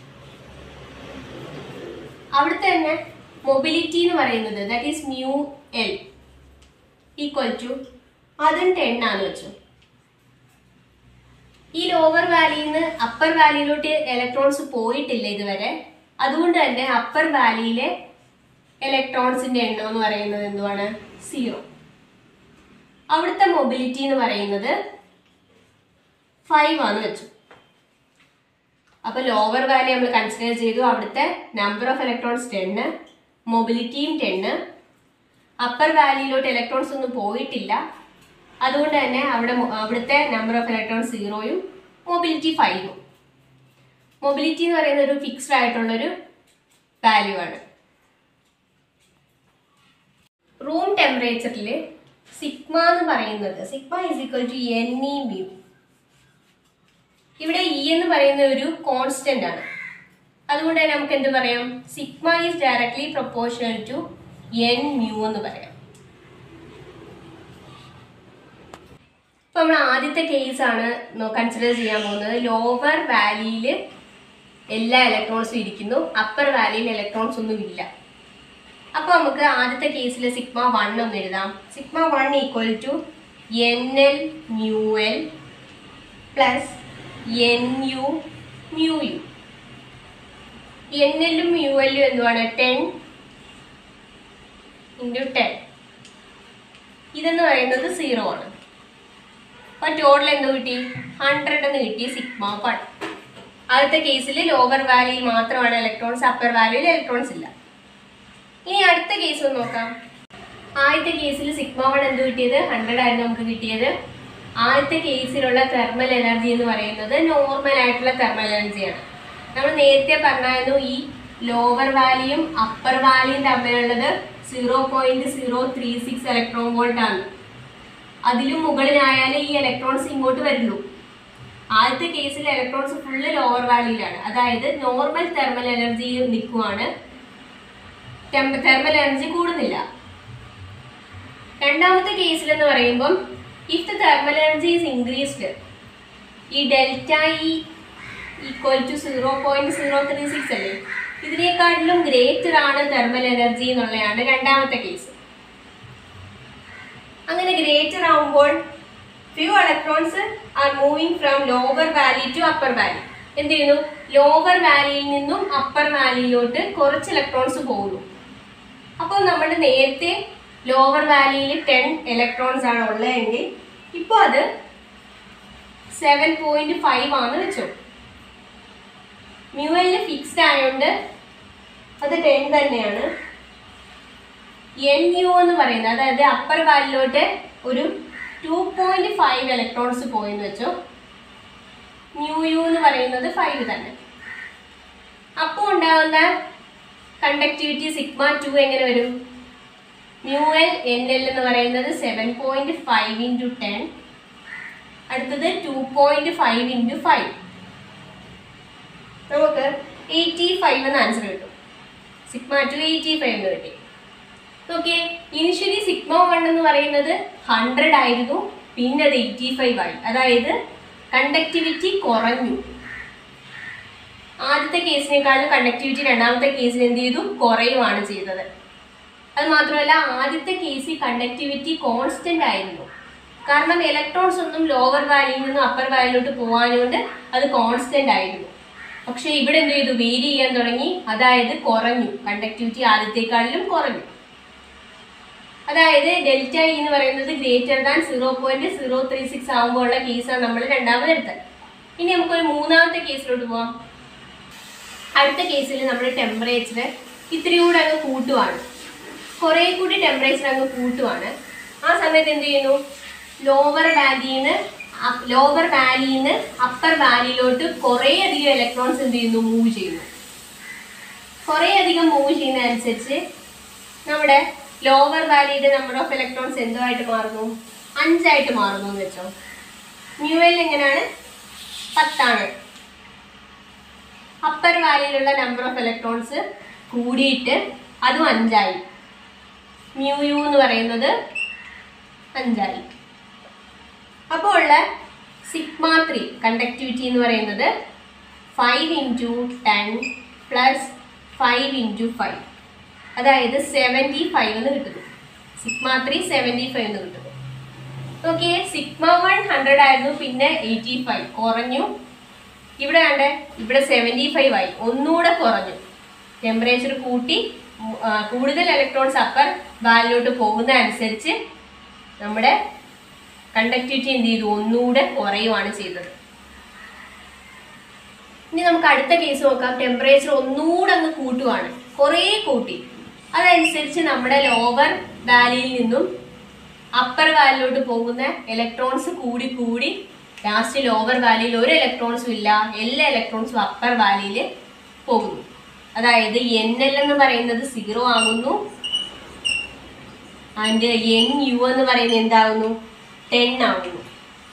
അവിടുത്തെ തന്നെ മൊബിലിറ്റി എന്ന് പറയുന്നത് that is mu L equal to അതും ടെൻ ആണ് വെച്ചു ഈ ലോവർ വാലിയിൽ നിന്ന് അപ്പർ വാലിയിലോട്ട് ഇലക്ട്രോൺസ് പോയിട്ടില്ല ഇതുവരെ അതുകൊണ്ട് തന്നെ അപ്പർ വാലിയിലെ ഇലക്ട്രോൺസിന്റെ എണ്ണം എന്ന് പറയുന്നത് എന്തുവാണ് സീറോ അവിടുത്തെ മൊബിലിറ്റി എന്ന് പറയുന്നത് ഫൈവ് ആണ് വെച്ചു അപ്പൊ ലോവർ വാലി നമ്മൾ കൺസിഡർ ചെയ്തു അവിടുത്തെ നമ്പർ ഓഫ് ഇലക്ട്രോൺസ് ടെന്ന് മൊബിലിറ്റിയും ടെന്ന് അപ്പർ വാലിയിലോട്ട് ഇലക്ട്രോൺസ് ഒന്നും പോയിട്ടില്ല അതുകൊണ്ട് തന്നെ അവിടെ മൊ- അവിടുത്തെ നമ്പർ ഓഫ് ഇലക്ട്രോൺസ് സീറോയും മൊബിലിറ്റി ഫൈവും മൊബിലിറ്റി എന്ന് പറയുന്ന ഒരു ഫിക്സ്ഡ് ആയിട്ടുള്ളൊരു വാല്യൂ ആണ് റൂം ടെമ്പറേച്ചറിൽ സിഗ്മ എന്ന് പറയുന്നത് sigma is equal to N E mu ഇവിടെ ഇ എന്ന് പറയുന്ന ഒരു കോൺസ്റ്റന്റ് ആണ് അതുകൊണ്ട് തന്നെ നമുക്ക് എന്ത് പറയാം sigma is directly proportional to N mu എന്ന് പറയാം ഇപ്പൊ നമ്മൾ ആദ്യത്തെ കേസ് ആണ് കൺസിഡർ ചെയ്യാൻ പോകുന്നത് ലോവർ വാലിയിൽ എല്ലാ ഇലക്ട്രോൺസും ഇരിക്കുന്നു അപ്പർ വാലിയിൽ ഇലക്ട്രോൺസ് ഒന്നും ഇല്ല അപ്പൊ നമുക്ക് ആദ്യത്തെ കേസിൽ സിഗ്മ വൺ ഒന്ന് എഴുതാം sigma one equal to N L mu L plus N U mu U N എല്ലും മ്യൂ എല്ലും എന്തുവാണ് ടെൻ ഇൻറ്റു ടെൻ ഇതെന്ന് പറയുന്നത് സീറോ ആണ് അപ്പൊ ടോട്ടൽ എന്ത് കിട്ടി ഹൺഡ്രഡ് എന്ന് കിട്ടി സിഗ്മ വൺ ആദ്യത്തെ കേസിൽ ലോവർ വാലിയിൽ മാത്രമാണ് ഇലക്ട്രോൺസ് അപ്പർ വാലിയിൽ ഇലക്ട്രോൺസ് ഇല്ല ഇനി അടുത്ത കേസ് ഒന്ന് നോക്കാം ആദ്യത്തെ കേസിൽ സിഗ്മ വൺ എന്ത് കിട്ടിയത് ഹൺഡ്രഡ് ആയിരുന്നു നമുക്ക് കിട്ടിയത് ആദ്യത്തെ കേസിലുള്ള തെർമൽ എനർജി എന്ന് പറയുന്നത് നോർമൽ ആയിട്ടുള്ള തെർമൽ എനർജിയാണ് നമ്മൾ നേരത്തെ പറഞ്ഞായിരുന്നു ഈ ലോവർ വാലിയും അപ്പർ വാലിയും തമ്മിലുള്ളത് zero point zero three six electron volt ആണ് അതിലും മുകളിലായാലേ ഈ ഇലക്ട്രോൺസ് ഇങ്ങോട്ട് വരുള്ളൂ ആദ്യത്തെ കേസിൽ ഇലക്ട്രോൺസ് ഫുള്ള് ലോവർ വാലിയിലാണ് അതായത് നോർമൽ തെർമൽ എനർജിയിൽ നിൽക്കുവാണ് തെർമൽ എനർജി കൂടുന്നില്ല രണ്ടാമത്തെ കേസിൽ എന്ന് പറയുമ്പം if the thermal energy is increased ഈ delta E equal to zero point zero three six അല്ലേ ഇതിനേക്കാട്ടിലും ഗ്രേറ്റർ ആണ് തെർമൽ എനർജി എന്നുള്ളതാണ് രണ്ടാമത്തെ കേസ് അങ്ങനെ ഗ്രേറ്റർ ആവുമ്പോൾ few electrons are moving from lower valley to upper valley എന്ത് ചെയ്യുന്നു ലോവർ വാലിയിൽ നിന്നും അപ്പർ വാലിയിലോട്ട് കുറച്ച് ഇലക്ട്രോൺസ് പോകുന്നു അപ്പോൾ നമ്മൾ നേരത്തെ ലോവർ വാലിയിൽ ടെൻ ഇലക്ട്രോൺസ് ആണ് ഉള്ളതെങ്കിൽ ഇപ്പോൾ അത് സെവൻ പോയിന്റ് ഫൈവ് ആണ് വെച്ചു മ്യൂവലിൽ ഫിക്സ്ഡ് ആയതുകൊണ്ട് അത് ടെൻ തന്നെയാണ് എൻ യു എന്ന് പറയുന്നത് അതായത് അപ്പർ വാലിലോട്ട് ഒരു ടു പോയിന്റ് ഫൈവ് ഇലക്ട്രോൺസ് പോയെന്ന് വെച്ചോ മ്യൂ യു എന്ന് പറയുന്നത് ഫൈവ് തന്നെ അപ്പോൾ ഉണ്ടാകുന്ന കണ്ടക്ടിവിറ്റി സിഗ്മ ടു എങ്ങനെ വരും മ്യൂ എൽ എൻ എൽ എന്ന് പറയുന്നത് seven point five into ten അടുത്തത് two point five into five നമുക്ക് എയ്റ്റി ഫൈവ് എന്ന ആൻസർ കിട്ടും സിഗ്മ ടു എയ്റ്റി ഫൈവ് എന്ന് കിട്ടി ഓക്കെ ഇനിഷ്യലി സിഗ്മ വൺ എന്ന് പറയുന്നത് ഹൺഡ്രഡ് ആയിരുന്നു പിന്നെ അത് എയ്റ്റി ഫൈവ് ആയി അതായത് കണ്ടക്ടിവിറ്റി കുറഞ്ഞു ആദ്യത്തെ കേസിനേക്കാളും കണ്ടക്ടിവിറ്റി രണ്ടാമത്തെ കേസിൽ എന്ത് ചെയ്തു കുറയുവാണ് ചെയ്തത് അത് മാത്രമല്ല ആദ്യത്തെ കേസിൽ കണ്ടക്ടിവിറ്റി കോൺസ്റ്റന്റ് ആയിരുന്നു കാരണം ഇലക്ട്രോൺസ് ഒന്നും ലോവർ വാലിയിൽ നിന്നും അപ്പർ വാലിയിലോട്ട് പോകാനുകൊണ്ട് അത് കോൺസ്റ്റന്റ് ആയിരുന്നു പക്ഷെ ഇവിടെ എന്ത് ചെയ്തു വേരി ചെയ്യാൻ തുടങ്ങി അതായത് കുറഞ്ഞു കണ്ടക്ടിവിറ്റി ആദ്യത്തെക്കാളിലും കുറഞ്ഞു അതായത് ഡെൽറ്റ ഇ എന്ന് പറയുന്നത് greater than zero point zero three six ആകുമ്പോൾ ഉള്ള കേസാണ് നമ്മൾ രണ്ടാമത് എടുത്തത് ഇനി നമുക്കൊരു മൂന്നാമത്തെ കേസിലോട്ട് പോവാം അടുത്ത കേസിൽ നമ്മുടെ ടെമ്പറേച്ചർ ഇത്തിരി കൂടെ അങ്ങ് കൂട്ടുവാണ് കുറേ കൂടി ടെമ്പറേച്ചർ അങ്ങ് കൂട്ടുവാണ് ആ സമയത്ത് എന്ത് ചെയ്യുന്നു ലോവർ വാലിന്ന് ലോവർ വാലിന്ന് അപ്പർ വാലിയിലോട്ട് കുറേ അധികം ഇലക്ട്രോൺസ് എന്ത് ചെയ്യുന്നു മൂവ് ചെയ്യുന്നു കുറേ അധികം മൂവ് ചെയ്യുന്നതനുസരിച്ച് നമ്മുടെ ലോവർ വാലിയുടെ നമ്പർ ഓഫ് ഇലക്ട്രോൺസ് എന്തുമായിട്ട് മാറുന്നു അഞ്ചായിട്ട് മാറുന്നു എന്ന് വെച്ചോ മ്യൂവൽ എങ്ങനെയാണ് പത്താണ് അപ്പർ വാലിയിലുള്ള നമ്പർ ഓഫ് ഇലക്ട്രോൺസ് കൂടിയിട്ട് അതും അഞ്ചായി മ്യൂ യു എന്ന് പറയുന്നത് അഞ്ചായി അപ്പോൾ ഉള്ള സിഗ്മ ത്രീ കണ്ടക്ടിവിറ്റി എന്ന് പറയുന്നത് five into ten plus five into five അതായത് സെവൻറ്റി ഫൈവ് എന്ന് കിട്ടുന്നു സിഗ്മ ത്രീ സെവൻറ്റി ഫൈവ് എന്ന് കിട്ടുന്നു ഓക്കെ സിഗ്മ വൺ ഹൺഡ്രഡ് ആയിരുന്നു പിന്നെ എയ്റ്റി ഫൈവ് കുറഞ്ഞു ഇവിടെ കണ്ടേ ഇവിടെ സെവൻറ്റി ഫൈവ് ആയി ഒന്നുകൂടെ കുറഞ്ഞു ടെമ്പറേച്ചർ കൂട്ടി ഉം, ആ, കൂടുതൽ ഇലക്ട്രോൺസ് അപ്പർ വാലിലോട്ട് പോകുന്ന അനുസരിച്ച് നമ്മുടെ കണ്ടക്ടിവിറ്റി എന്ത് ചെയ്തു ഒന്നുകൂടെ കുറയുവാണ് ചെയ്തത് ഇനി നമുക്ക് അടുത്ത കേസ് നോക്കാം ടെമ്പറേച്ചർ ഒന്നുകൂടെ അങ്ങ് കൂട്ടുവാണ് കുറേ കൂട്ടി അതനുസരിച്ച് നമ്മുടെ ലോവർ വാലിയിൽ നിന്നും അപ്പർ വാലിലോട്ട് പോകുന്ന ഇലക്ട്രോൺസ് കൂടി കൂടി ലാസ്റ്റ് ലോവർ വാലിയിൽ ഒരു ഇലക്ട്രോൺസും ഇല്ല എല്ലാ ഇലക്ട്രോൺസും അപ്പർ വാലിയിൽ പോകുന്നു അതായത് എൻ എൽ എന്ന് പറയുന്നത് സീറോ ആകുന്നു ആൻഡ് എൻ യു എന്ന് പറയുന്നത് എന്താകുന്നു ടെൻ ആകുന്നു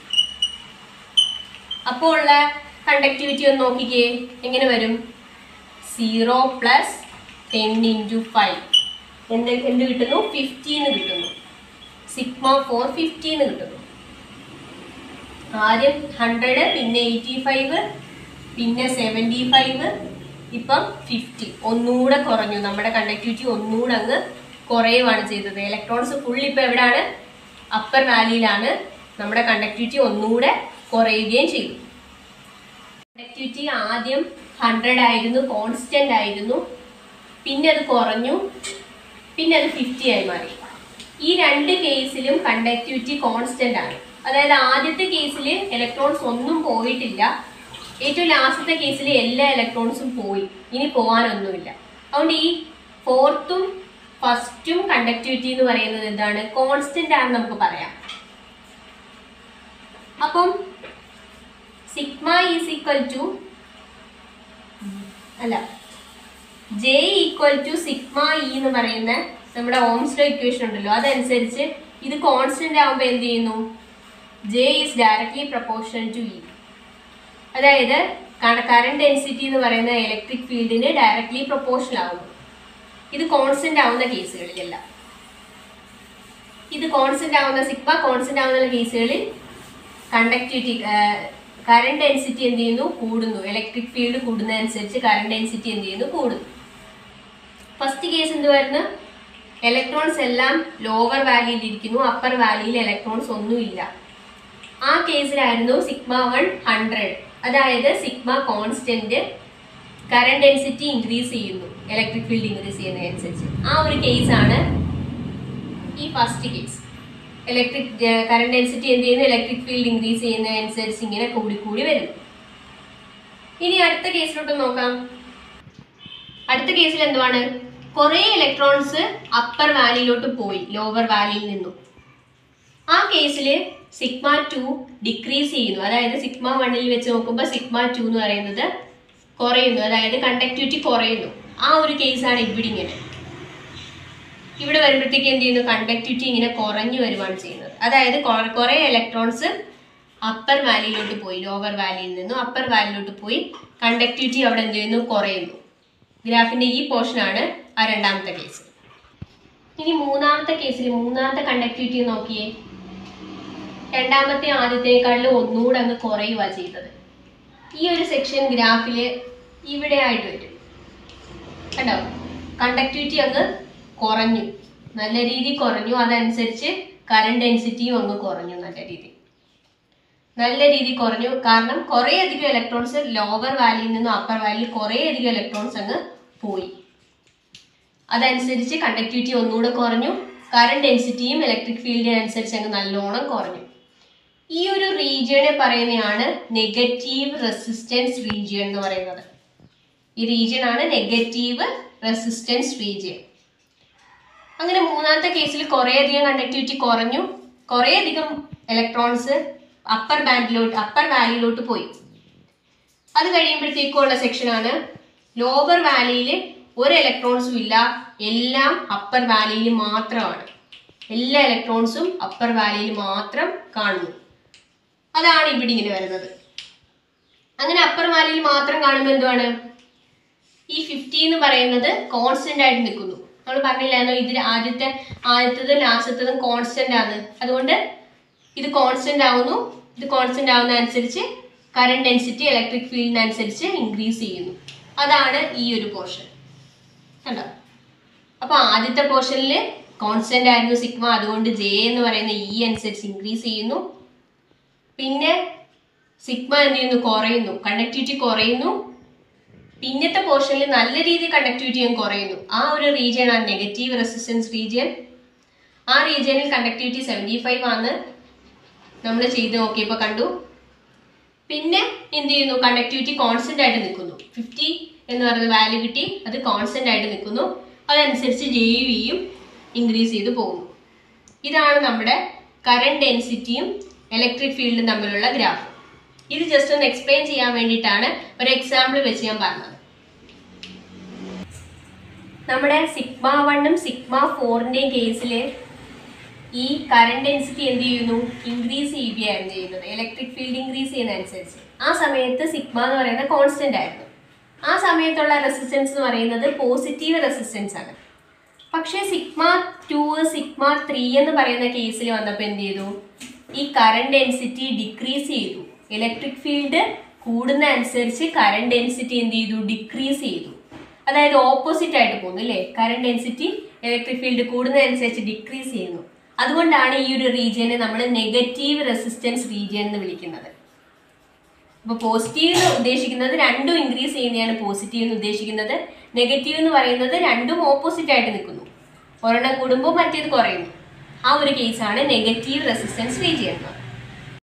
അപ്പോൾ ഉള്ള കണ്ടക്ടിവിറ്റി ഒന്ന് നോക്കിക്കേ എങ്ങനെ വരും zero plus ten into five എന്ത് എന്ത് കിട്ടുന്നു ഫിഫ്റ്റീന്ന് കിട്ടുന്നു സിഗ്മ ഫോർ ഫിഫ്റ്റീന്ന് കിട്ടുന്നു ആദ്യം ഹൺഡ്രഡ് പിന്നെ എയ്റ്റി ഫൈവ് പിന്നെ സെവൻറ്റി ഫൈവ് ഇപ്പം ഫിഫ്റ്റി ഒന്നുകൂടെ കുറഞ്ഞു നമ്മുടെ കണ്ടക്ടിവിറ്റി ഒന്നുകൂടെ അങ്ങ് കുറയുവാണ് ചെയ്തത് ഇലക്ട്രോൺസ് ഫുൾ ഇപ്പം എവിടെയാണ് അപ്പർ വാലിയിലാണ് നമ്മുടെ കണ്ടക്ടിവിറ്റി ഒന്നുകൂടെ കുറയുകയും ചെയ്തു കണ്ടക്ടിവിറ്റി ആദ്യം ഹൺഡ്രഡ് ആയിരുന്നു കോൺസ്റ്റന്റ് ആയിരുന്നു പിന്നെ അത് കുറഞ്ഞു പിന്നെ അത് ഫിഫ്റ്റി ആയി മാറി ഈ രണ്ട് കേസിലും കണ്ടക്ടിവിറ്റി കോൺസ്റ്റന്റ് ആണ് അതായത് ആദ്യത്തെ കേസിൽ ഇലക്ട്രോൺസ് ഒന്നും പോയിട്ടില്ല ഏറ്റവും ലാസ്റ്റത്തെ കേസിൽ എല്ലാ ഇലക്ട്രോൺസും പോയി ഇനി പോകാനൊന്നുമില്ല അതുകൊണ്ട് ഈ ഫോർത്തും ഫസ്റ്റും കണ്ടക്ടിവിറ്റി എന്ന് പറയുന്നത് എന്താണ് കോൺസ്റ്റന്റ് ആണെന്ന് നമുക്ക് പറയാം അപ്പം സിഗ്മ ഈസ് ഈക്വൽ ടു അല്ല J equal to sigma E എന്ന് പറയുന്ന നമ്മുടെ ഓംസ്ലോ ഇക്വേഷൻ ഉണ്ടല്ലോ അതനുസരിച്ച് ഇത് കോൺസ്റ്റന്റ് ആകുമ്പോൾ എന്ത് ചെയ്യുന്നു J is directly proportional to E അതായത് കറണ്ട് ഡെൻസിറ്റി എന്ന് പറയുന്ന ഇലക്ട്രിക് ഫീൽഡിന് ഡയറക്ട്ലി പ്രപ്പോർഷണൽ ആകുന്നു ഇത് കോൺസ്റ്റന്റ് ആവുന്ന കേസുകളിലെല്ലാം ഇത് കോൺസ്റ്റന്റ് ആവുന്ന സിഗ്മ കോൺസ്റ്റന്റ് ആവുന്ന കേസുകളിൽ കണ്ടക്ടിവിറ്റി കറണ്ട് ഡെൻസിറ്റി എന്ത് ചെയ്യുന്നു കൂടുന്നു ഇലക്ട്രിക് ഫീൽഡ് കൂടുന്നതനുസരിച്ച് കറണ്ട് ഡെൻസിറ്റി എന്ത് ചെയ്യുന്നു കൂടുന്നു ഫസ്റ്റ് കേസ് എന്തുവായിരുന്നു ഇലക്ട്രോൺസ് എല്ലാം ലോവർ വാലിയിൽ ഇരിക്കുന്നു അപ്പർ വാലിയിൽ ഇലക്ട്രോൺസ് ഒന്നുമില്ല ആ കേസിലായിരുന്നു സിഗ്മ വൺ ഹൺഡ്രഡ് അതായത് sigma constant current density increase ചെയ്യുന്നു ഇലക്ട്രിക് ഫീൽഡ് ഇൻക്രീസ് ചെയ്യുന്നതനുസരിച്ച് ആ ഒരു കേസാണ് ഈ first case electric current density എന്ത് ചെയ്യുന്നു ഇലക്ട്രിക് ഫീൽഡ് ഇൻക്രീസ് ചെയ്യുന്നതനുസരിച്ച് ഇങ്ങനെ കൂടി കൂടി വരുന്നു ഇനി അടുത്ത കേസിലോട്ട് നോക്കാം അടുത്ത കേസിൽ എന്തുവാണ് കുറേ ഇലക്ട്രോൺസ് അപ്പർ വാലിയിലോട്ട് പോയി ലോവർ വാലിയിൽ നിന്നും ആ കേസിൽ സിഗ്മ ടു ഡിക്രീസ് ചെയ്യുന്നു അതായത് സിഗ്മ വണ്ണിൽ വെച്ച് നോക്കുമ്പോൾ സിഗ്മ ടു എന്ന് പറയുന്നത് കുറയുന്നു അതായത് കണ്ടക്ടിവിറ്റി കുറയുന്നു ആ ഒരു കേസാണ് ഇവിടെ ഇങ്ങനെ ഇവിടെ വരുമ്പോഴത്തേക്ക് എന്ത് ചെയ്യുന്നു കണ്ടക്ടിവിറ്റി ഇങ്ങനെ കുറഞ്ഞു വരുവാണ് ചെയ്യുന്നത് അതായത് കുറെ- കുറെ ഇലക്ട്രോൺസ് അപ്പർ വാലിയിലോട്ട് പോയി ലോവർ വാലിയിൽ നിന്നും അപ്പർ വാലിയിലോട്ട് പോയി കണ്ടക്ടിവിറ്റി അവിടെ എന്ത് ചെയ്യുന്നു കുറയുന്നു ഗ്രാഫിന്റെ ഈ പോർഷനാണ് ആ രണ്ടാമത്തെ കേസ് ഇനി മൂന്നാമത്തെ കേസിൽ മൂന്നാമത്തെ കണ്ടക്ടിവിറ്റി നോക്കിയേ രണ്ടാമത്തെ ആദ്യത്തേക്കാളിലും ഒന്നുകൂടെ അങ്ങ് കുറയുക ചെയ്തത് ഈ ഒരു സെക്ഷൻ ഗ്രാഫിൽ ഇവിടെ ആയിട്ട് വരും കണ്ടോ കണ്ടക്ടിവിറ്റി അങ്ങ് കുറഞ്ഞു നല്ല രീതിയിൽ കുറഞ്ഞു അതനുസരിച്ച് കറണ്ട് ഡെൻസിറ്റിയും അങ്ങ് കുറഞ്ഞു നല്ല രീതിയിൽ നല്ല രീതിയിൽ കുറഞ്ഞു കാരണം കുറേ അധികം ഇലക്ട്രോൺസ് ലോവർ വാലിയിൽ നിന്നും അപ്പർ വാലിയിൽ കുറേ അധികം ഇലക്ട്രോൺസ് അങ്ങ് പോയി അതനുസരിച്ച് കണ്ടക്ടിവിറ്റി ഒന്നുകൂടെ കുറഞ്ഞു കറണ്ട് ഡെൻസിറ്റിയും ഇലക്ട്രിക് ഫീൽഡിനനുസരിച്ച് അങ്ങ് നല്ലോണം കുറഞ്ഞു ഈ ഒരു റീജിയനെ പറയുന്നതാണ് നെഗറ്റീവ് റെസിസ്റ്റൻസ് റീജിയൻ എന്ന് പറയുന്നത് ഈ റീജിയൻ ആണ് നെഗറ്റീവ് റെസിസ്റ്റൻസ് റീജിയൻ അങ്ങനെ മൂന്നാമത്തെ കേസിൽ കുറേയധികം കണ്ടക്ടിവിറ്റി കുറഞ്ഞു കുറേയധികം ഇലക്ട്രോൺസ് അപ്പർ ബാൻഡിലോട്ട് അപ്പർ വാലിയിലോട്ട് പോയി അത് കഴിയുമ്പോഴത്തേക്കും ഉള്ള സെക്ഷനാണ് ലോവർ വാലിയിൽ ഒരു ഇലക്ട്രോൺസും ഇല്ല എല്ലാം അപ്പർ വാലിയിൽ മാത്രമാണ് എല്ലാ ഇലക്ട്രോൺസും അപ്പർ വാലിയിൽ മാത്രം കാണുന്നു അതാണ് ഇവിടെ ഇങ്ങനെ വരുന്നത് അങ്ങനെ അപ്പർ വാലിയിൽ മാത്രം കാണുമ്പോൾ എന്തുവാണ് ഈ ഫിഫ്റ്റി എന്ന് പറയുന്നത് കോൺസ്റ്റന്റ് ആയിട്ട് നിൽക്കുന്നു നമ്മൾ പറഞ്ഞില്ലായിരുന്നോ ഇതിൽ ആദ്യത്തെ ആദ്യത്തതും ലാസ്റ്റത്തതും കോൺസ്റ്റന്റ് ആണ് അതുകൊണ്ട് ഇത് കോൺസ്റ്റന്റ് ആവുന്നു ഇത് കോൺസ്റ്റന്റ് ആവുന്ന അനുസരിച്ച് കറണ്ട് ഡെൻസിറ്റി ഇലക്ട്രിക് ഫീൽഡിനനുസരിച്ച് ഇൻക്രീസ് ചെയ്യുന്നു അതാണ് ഈ ഒരു പോർഷൻ കണ്ടോ അപ്പൊ ആദ്യത്തെ പോർഷനിൽ കോൺസ്റ്റന്റ് ആയിരുന്നു സിഗ്മ അതുകൊണ്ട് ജെ എന്ന് പറയുന്ന ഇ അനുസരിച്ച് ഇൻക്രീസ് ചെയ്യുന്നു പിന്നെ സിഗ്മ എന്ത് ചെയ്യുന്നു കുറയുന്നു കണ്ടക്ടിവിറ്റി കുറയുന്നു പിന്നത്തെ പോർഷനിൽ നല്ല രീതിയിൽ കണ്ടക്ടിവിറ്റിയും കുറയുന്നു ആ ഒരു റീജിയൻ ആണ് നെഗറ്റീവ് റെസിസ്റ്റൻസ് റീജിയൻ ആ റീജിയനിൽ കണ്ടക്ടിവിറ്റി സെവൻറ്റി ഫൈവ് ആണ് നമ്മൾ ചെയ്ത് നോക്കിയപ്പോൾ കണ്ടു പിന്നെ എന്ത് ചെയ്യുന്നു കണ്ടക്ടിവിറ്റി കോൺസ്റ്റന്റ് ആയിട്ട് നിൽക്കുന്നു ഫിഫ്റ്റി എന്ന് പറയുന്ന വാല്യൂ കിട്ടി അത് കോൺസ്റ്റന്റ് ആയിട്ട് നിൽക്കുന്നു അതനുസരിച്ച് ജെ വിയും ഇൻക്രീസ് ചെയ്ത് പോകുന്നു ഇതാണ് നമ്മുടെ കറണ്ട് ഡെൻസിറ്റിയും ഇലക്ട്രിക് ഫീൽഡും തമ്മിലുള്ള ഗ്രാഫ് ഇത് ജസ്റ്റ് ഒന്ന് എക്സ്പ്ലെയിൻ ചെയ്യാൻ വേണ്ടിയിട്ടാണ് ഒരു എക്സാമ്പിൾ വെച്ച് ഞാൻ പറഞ്ഞത് നമ്മുടെ സിഗ്മ വണ്ണും സിഗ്മ ഫോറിന്റെയും കേസിൽ ഈ കറണ്ട് ഡെൻസിറ്റി എന്ത് ചെയ്യുന്നു ഇൻക്രീസ് ചെയ്യുകയാണ് ചെയ്യുന്നത് ഇലക്ട്രിക് ഫീൽഡ് ഇൻക്രീസ് ചെയ്യുന്നതനുസരിച്ച് ആ സമയത്ത് സിഗ്മ എന്ന് പറയുന്നത് കോൺസ്റ്റന്റ് ആയിരുന്നു ആ സമയത്തുള്ള റെസിസ്റ്റൻസ് എന്ന് പറയുന്നത് പോസിറ്റീവ് റെസിസ്റ്റൻസ് ആണ് പക്ഷേ സിഗ്മ ടു സിഗ്മ ത്രീ എന്ന് പറയുന്ന കേസിൽ വന്നപ്പോൾ എന്ത് ചെയ്തു ഈ കറണ്ട് ഡെൻസിറ്റി ഡിക്രീസ് ചെയ്തു ഇലക്ട്രിക് ഫീൽഡ് കൂടുന്ന അനുസരിച്ച് കറണ്ട് ഡെൻസിറ്റി എന്ത് ചെയ്തു ഡിക്രീസ് ചെയ്തു അതായത് ഓപ്പോസിറ്റ് ആയിട്ട് പോകുന്നു അല്ലേ കറണ്ട് ഡെൻസിറ്റി ഇലക്ട്രിക് ഫീൽഡ് കൂടുന്നതനുസരിച്ച് ഡിക്രീസ് ചെയ്യുന്നു അതുകൊണ്ടാണ് ഈ ഒരു റീജിയനെ നമ്മൾ നെഗറ്റീവ് റെസിസ്റ്റൻസ് റീജിയൻ എന്ന് വിളിക്കുന്നത് അപ്പൊ പോസിറ്റീവ് എന്ന് ഉദ്ദേശിക്കുന്നത് രണ്ടും ഇൻക്രീസ് ചെയ്യുന്നതാണ് പോസിറ്റീവ് എന്ന് ഉദ്ദേശിക്കുന്നത് നെഗറ്റീവ് എന്ന് പറയുന്നത് രണ്ടും ഓപ്പോസിറ്റ് ആയിട്ട് നിൽക്കുന്നു ഒരെണ്ണം കൂടുമ്പോൾ മറ്റേത് കുറയുന്നു ആ ഒരു കേസാണ് നെഗറ്റീവ് റെസിസ്റ്റൻസ് റീജിയൻ എന്ന് പറയുന്നത്